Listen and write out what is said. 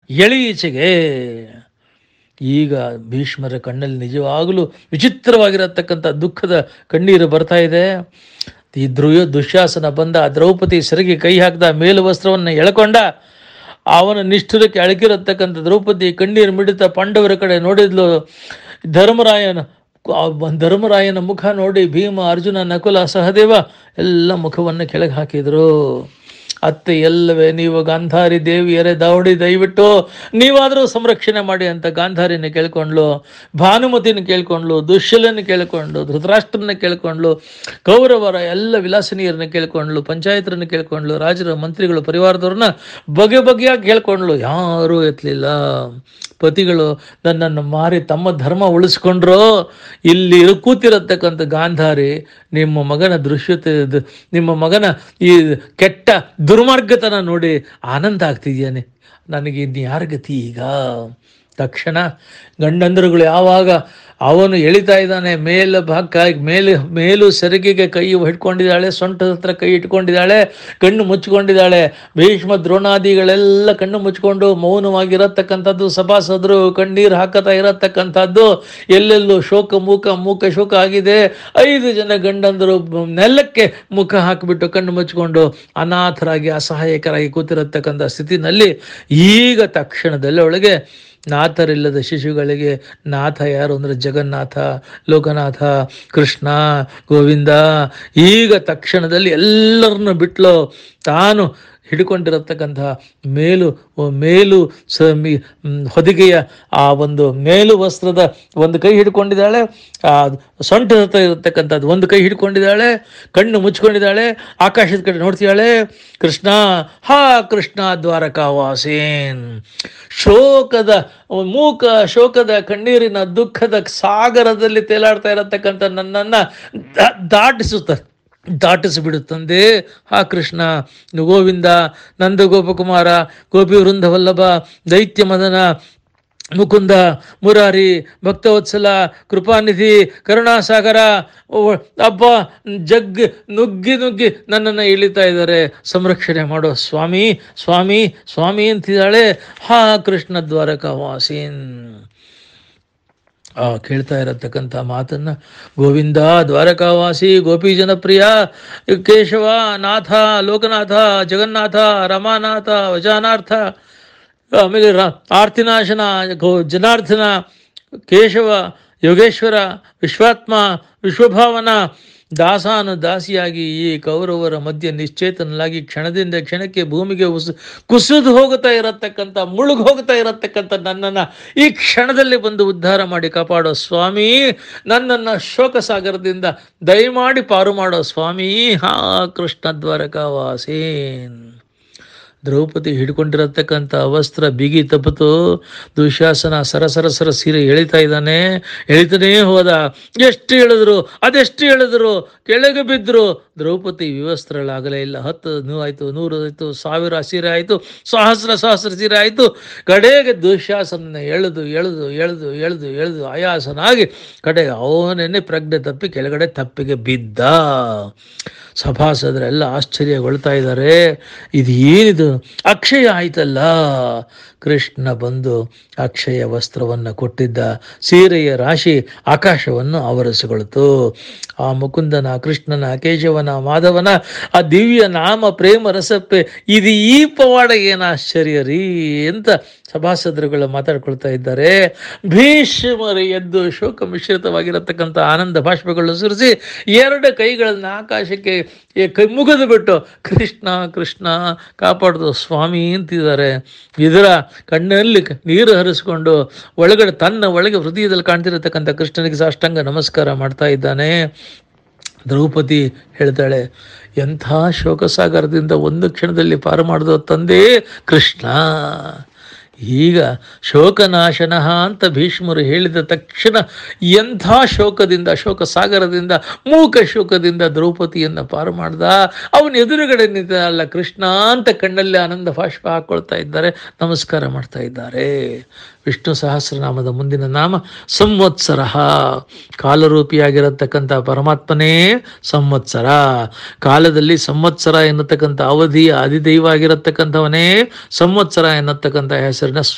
ಎಳೀಚೆಗೆ ಈಗ ಭೀಷ್ಮರ ಕಣ್ಣಲ್ಲಿ ನಿಜವಾಗಲೂ ವಿಚಿತ್ರವಾಗಿರತಕ್ಕಂಥ ದುಃಖದ ಕಣ್ಣೀರು ಬರ್ತಾ ಇದೆ ಈ ಧ್ರುವ ದುಶ್ಯಾಸನ ಬಂದ ದ್ರೌಪದಿ ಸೆರಗಿ ಕೈ ಹಾಕಿದ ಮೇಲು ವಸ್ತ್ರವನ್ನು ಎಳ್ಕೊಂಡ ಅವನ ನಿಷ್ಠುರಕ್ಕೆ ಅಳಕಿರತಕ್ಕಂಥ ದ್ರೌಪದಿ ಕಣ್ಣೀರು ಮಿಡಿತ ಪಾಂಡವರ ಕಡೆ ನೋಡಿದ್ಲು ಧರ್ಮರಾಯನ ಆ ಧರ್ಮರಾಯನ ಮುಖ ನೋಡಿ ಭೀಮ ಅರ್ಜುನ ನಕುಲ ಸಹದೇವ ಎಲ್ಲ ಮುಖವನ್ನು ಕೆಳಗೆ ಹಾಕಿದ್ರು ಅತ್ತೆ ಎಲ್ಲವೇ ನೀವು ಗಾಂಧಾರಿ ದೇವಿಯರೇ ದಾವಡಿ ದಯವಿಟ್ಟು ನೀವಾದರೂ ಸಂರಕ್ಷಣೆ ಮಾಡಿ ಅಂತ ಗಾಂಧಾರಿನ ಕೇಳ್ಕೊಂಡ್ಲು ಭಾನುಮತಿನ ಕೇಳ್ಕೊಂಡ್ಲು ದುಶ್ಯಲನ ಕೇಳ್ಕೊಂಡು ಧೃತರಾಷ್ಟ್ರನ ಕೇಳ್ಕೊಂಡ್ಲು ಕೌರವರ ಎಲ್ಲ ವಿಲಾಸಿನಿಯರನ್ನ ಕೇಳ್ಕೊಂಡ್ಲು ಪಂಚಾಯತರನ್ನ ಕೇಳ್ಕೊಂಡ್ಲು ರಾಜರ ಮಂತ್ರಿಗಳು ಪರಿವಾರದವ್ರನ್ನ ಬಗೆ ಬಗೆಯಾಗಿ ಕೇಳ್ಕೊಂಡ್ಲು ಯಾರೂ ಎತ್ತಲಿಲ್ಲ ಪತಿಗಳು ನನ್ನನ್ನು ಮಾರಿ ತಮ್ಮ ಧರ್ಮ ಉಳಿಸ್ಕೊಂಡ್ರೋ ಇಲ್ಲಿ ಕೂತಿರತಕ್ಕಂಥ ಗಾಂಧಾರಿ ನಿಮ್ಮ ಮಗನ ದೃಶ್ಯತೆ ದ- ನಿಮ್ಮ ಮಗನ ಈ ಕೆಟ್ಟ ದುರ್ಮಾರ್ಗತನ ನೋಡಿ ಆನಂದ ಆಗ್ತಿದ್ಯಾನೆ ನನಗೆ ಇನ್ನು ಯಾರ ಗತಿ ಈಗ ತಕ್ಷಣ ಗಂಡಂದರುಗಳು ಯಾವಾಗ ಅವನು ಎಳಿತಾ ಇದ್ದಾನೆ ಮೇಲ ಭಾಗ ಮೇಲೆ ಮೇಲು ಸೆರಗಿಗೆ ಕೈ ಹಿಡ್ಕೊಂಡಿದ್ದಾಳೆ ಸೊಂಟದ ಹತ್ರ ಕೈ ಇಟ್ಕೊಂಡಿದ್ದಾಳೆ ಕಣ್ಣು ಮುಚ್ಕೊಂಡಿದ್ದಾಳೆ ಭೀಷ್ಮ ದ್ರೋಣಾದಿಗಳೆಲ್ಲ ಕಣ್ಣು ಮುಚ್ಕೊಂಡು ಮೌನವಾಗಿರತಕ್ಕಂಥದ್ದು ಸಭಾಸದರು ಕಣ್ಣೀರು ಹಾಕತಾ ಇರತಕ್ಕಂಥದ್ದು ಎಲ್ಲೆಲ್ಲೂ ಶೋಕ ಮೂಕ ಮೂಕ ಶೋಕ ಆಗಿದೆ ಐದು ಜನ ಗಂಡಂದರು ನೆಲಕ್ಕೆ ಮುಖ ಹಾಕಿಬಿಟ್ಟು ಕಣ್ಣು ಮುಚ್ಕೊಂಡು ಅನಾಥರಾಗಿ ಅಸಹಾಯಕರಾಗಿ ಕೂತಿರತಕ್ಕಂಥ ಸ್ಥಿತಿನಲ್ಲಿ ಈಗ ತಕ್ಷಣದಲ್ಲಿ ಒಳಗೆ ನಾಥರಿಲ್ಲದ ಶಿಶುಗಳಿಗೆ ನಾಥ ಯಾರು ಅಂದರೆ ಜಗನ್ನಾಥ ಲೋಕನಾಥ ಕೃಷ್ಣ ಗೋವಿಂದ ಈಗ ತಕ್ಷಣದಲ್ಲಿ ಎಲ್ಲರನ್ನು ಬಿಟ್ಲು ತಾನು ಹಿಡ್ಕೊಂಡಿರತಕ್ಕಂತಹ ಮೇಲು ಮೇಲು ಸ ಮಿ- ಮ್, ಹೊದಿಗೆಯ ಆ ಒಂದು ಮೇಲು ವಸ್ತ್ರದ ಒಂದು ಕೈ ಹಿಡ್ಕೊಂಡಿದ್ದಾಳೆ ಆ ಸೊಂಟದ ಹತ್ರ ಇರತಕ್ಕಂಥದ್ದು ಒಂದು ಕೈ ಹಿಡ್ಕೊಂಡಿದ್ದಾಳೆ ಕಣ್ಣು ಮುಚ್ಕೊಂಡಿದ್ದಾಳೆ ಆಕಾಶದ ಕಡೆ ನೋಡ್ತಿದ್ದಾಳೆ ಕೃಷ್ಣ ಹಾ ಕೃಷ್ಣ ದ್ವಾರಕಾವಾಸೇನ್ ಶೋಕದ ಮೂಕ ಶೋಕದ ಕಣ್ಣೀರಿನ ದುಃಖದ ಸಾಗರದಲ್ಲಿ ತೇಲಾಡ್ತಾ ಇರತಕ್ಕಂಥ ನನ್ನನ್ನು ದ- ದಾಟಿಸುತ್ತ ದಾಟಿಸಿಬಿಡುತ್ತಂದೆ ಹಾ ಕೃಷ್ಣ ಗೋವಿಂದ ನಂದ ಗೋಪಕುಮಾರ ಗೋಪಿ ವೃಂದವಲ್ಲಭ ದೈತ್ಯ ಮದನ ಮುಕುಂದ ಮುರಾರಿ ಭಕ್ತವತ್ಸಲ ಕೃಪಾನಿಧಿ ಕರುಣಾಸಾಗರ ಓ, ಅಬ್ಬ ಜಗ್ ನುಗ್ಗಿ ನುಗ್ಗಿ ನನ್ನನ್ನು ಇಳಿತಾ ಇದ್ದಾರೆ ಸಂರಕ್ಷಣೆ ಮಾಡೋ ಸ್ವಾಮಿ ಸ್ವಾಮಿ ಸ್ವಾಮಿ ಅಂತಿದ್ದಾಳೆ ಹಾ ಕೃಷ್ಣ ದ್ವಾರಕಾವಾಸೀನ್ ಆ ಕೇಳ್ತಾ ಇರತಕ್ಕಂಥ ಮಾತನ್ನ ಗೋವಿಂದ ದ್ವಾರಕಾವಾಸಿ ಗೋಪಿ ಜನಪ್ರಿಯ ಕೇಶವ ನಾಥ ಲೋಕನಾಥ ಜಗನ್ನಾಥ ರಮಾನಾಥ ವಜಾನಾರ್ಥ ಆಮೇಲೆ ರ ಆರ್ತಿನಾಶನ ಗೋ ಜನಾರ್ದನ ಕೇಶವ ಯೋಗೇಶ್ವರ ವಿಶ್ವಾತ್ಮ ವಿಶ್ವಭಾವನ ದಾಸಾನು ದಾಸಿಯಾಗಿ ಈ ಕೌರವರ ಮಧ್ಯೆ ನಿಶ್ಚೇತನಲಾಗಿ ಕ್ಷಣದಿಂದ ಕ್ಷಣಕ್ಕೆ ಭೂಮಿಗೆ ಉಸ್ ಕುಸಿದು ಹೋಗುತ್ತಾ ಇರತಕ್ಕಂಥ ಮುಳುಗು ಹೋಗ್ತಾ ಇರತಕ್ಕಂಥ ನನ್ನನ್ನು ಈ ಕ್ಷಣದಲ್ಲಿ ಬಂದು ಉದ್ಧಾರ ಮಾಡಿ ಕಾಪಾಡೋ ಸ್ವಾಮಿ ನನ್ನನ್ನು ಶೋಕ ಸಾಗರದಿಂದ ದಯಮಾಡಿ ಪಾರು ಮಾಡೋ ಸ್ವಾಮಿ ಹಾ ಕೃಷ್ಣ ದ್ವಾರಕಾವಾಸೇನ್ ದ್ರೌಪದಿ ಹಿಡ್ಕೊಂಡಿರತಕ್ಕಂಥ ವಸ್ತ್ರ ಬಿಗಿ ತಪ್ಪಿತು ದುಶಾಸನ ಸರಸರ ಸರ ಸೀರೆ ಎಳಿತಾ ಇದ್ದಾನೆ ಎಳಿತಾನೇ ಹೋದ ಎಷ್ಟು ಹೇಳಿದ್ರು ಅದೆಷ್ಟು ಹೇಳಿದ್ರು ಕೆಳಗೆ ಬಿದ್ದರು ದ್ರೌಪದಿ ವಿವಸ್ತ್ರಳಾಗಲೇ ಇಲ್ಲ ಹತ್ತು ನೂ ಆಯಿತು ನೂರು ಆಯಿತು ಸಾವಿರ ಸೀರೆ ಆಯಿತು ಸಹಸ್ರ ಸಹಸ್ರ ಸೀರೆ ಆಯಿತು ಕಡೆಗೆ ದುಶಾಸನ ಎಳೆದು ಎಳೆದು ಎಳೆದು ಎಳೆದು ಎಳೆದು ಆಯಾಸನಾಗಿ ಕಡೆಗೆ ಅವನನ್ನೇ ಪ್ರಜ್ಞೆ ತಪ್ಪಿ ಕೆಳಗಡೆ ತಪ್ಪಿಗೆ ಬಿದ್ದ ಸಭಾಸದರೆಲ್ಲ ಆಶ್ಚರ್ಯಗೊಳ್ತಾ ಇದ್ದಾರೆ ಇದು ಏನಿದು ಅಕ್ಷಯ ಆಯ್ತಲ್ಲ ಕೃಷ್ಣ ಬಂದು ಅಕ್ಷಯ ವಸ್ತ್ರವನ್ನು ಕೊಟ್ಟಿದ್ದ ಸೀರೆಯ ರಾಶಿ ಆಕಾಶವನ್ನು ಆವರಿಸಿಕೊಳ್ತು ಆ ಮುಕುಂದನ ಕೃಷ್ಣನ ಕೇಶವನ ಮಾಧವನ ಆ ದಿವ್ಯ ನಾಮ ಪ್ರೇಮ ರಸಪ್ಪೆ ಇದು ಈ ಪವಾಡ ಏನು ಆಶ್ಚರ್ಯ ರೀ ಅಂತ ಸಭಾಸದರುಗಳು ಮಾತಾಡ್ಕೊಳ್ತಾ ಇದ್ದಾರೆ ಭೀಷ್ಮರು ಎದ್ದು ಶೋಕ ಮಿಶ್ರಿತವಾಗಿರತಕ್ಕಂಥ ಆನಂದ ಭಾಷ್ಪಗಳು ಸುರಿಸಿ ಎರಡು ಕೈಗಳನ್ನು ಆಕಾಶಕ್ಕೆ ಈ ಕೈ ಮುಗಿದು ಬಿಟ್ಟು ಕೃಷ್ಣ ಕೃಷ್ಣ ಕಾಪಾಡ್ದು ಸ್ವಾಮಿ ಅಂತಿದ್ದಾರೆ ಇದರ ಕಣ್ಣಲ್ಲಿ ಕ- ನೀರು ಹರಿಸ್ಕೊಂಡು ಒಳಗಡೆ ತನ್ನ ಒಳಗೆ ಹೃದಯದಲ್ಲಿ ಕಾಣ್ತಿರತಕ್ಕಂಥ ಕೃಷ್ಣನಿಗೆ ಸಾಷ್ಟಾಂಗ ನಮಸ್ಕಾರ ಮಾಡ್ತಾ ಇದ್ದಾನೆ ದ್ರೌಪದಿ ಹೇಳ್ತಾಳೆ ಎಂಥ ಶೋಕಸಾಗರದಿಂದ ಒಂದು ಕ್ಷಣದಲ್ಲಿ ಪಾರು ಮಾಡಿದ ತಂದೆ ಕೃಷ್ಣ ಈಗ ಶೋಕನಾಶನ ಅಂತ ಭೀಷ್ಮರು ಹೇಳಿದ ತಕ್ಷಣ ಎಂಥ ಶೋಕದಿಂದ ಶೋಕ ಸಾಗರದಿಂದ ಮೂಕ ಶೋಕದಿಂದ ದ್ರೌಪದಿಯನ್ನು ಪಾರು ಮಾಡ್ದ ಅವನ ಎದುರುಗಡೆ ನಿಂತ ಅಲ್ಲ ಕೃಷ್ಣ ಅಂತ ಕಣ್ಣಲ್ಲಿ ಆನಂದ ಭಾಷ್ಪ ಹಾಕ್ಕೊಳ್ತಾ ಇದ್ದಾರೆ ನಮಸ್ಕಾರ ಮಾಡ್ತಾ ಇದ್ದಾರೆ ವಿಷ್ಣು ಸಹಸ್ರನಾಮದ ಮುಂದಿನ ನಾಮ ಸಂವತ್ಸರ ಕಾಲರೂಪಿಯಾಗಿರತಕ್ಕಂಥ ಪರಮಾತ್ಮನೇ ಸಂವತ್ಸರ ಕಾಲದಲ್ಲಿ ಸಂವತ್ಸರ ಎನ್ನತಕ್ಕಂಥ ಅವಧಿಯ ಅಧಿದೈವ ಆಗಿರತಕ್ಕಂಥವನೇ ಸಂವತ್ಸರ ಎನ್ನತಕ್ಕಂಥ ಹೆಸರಿನ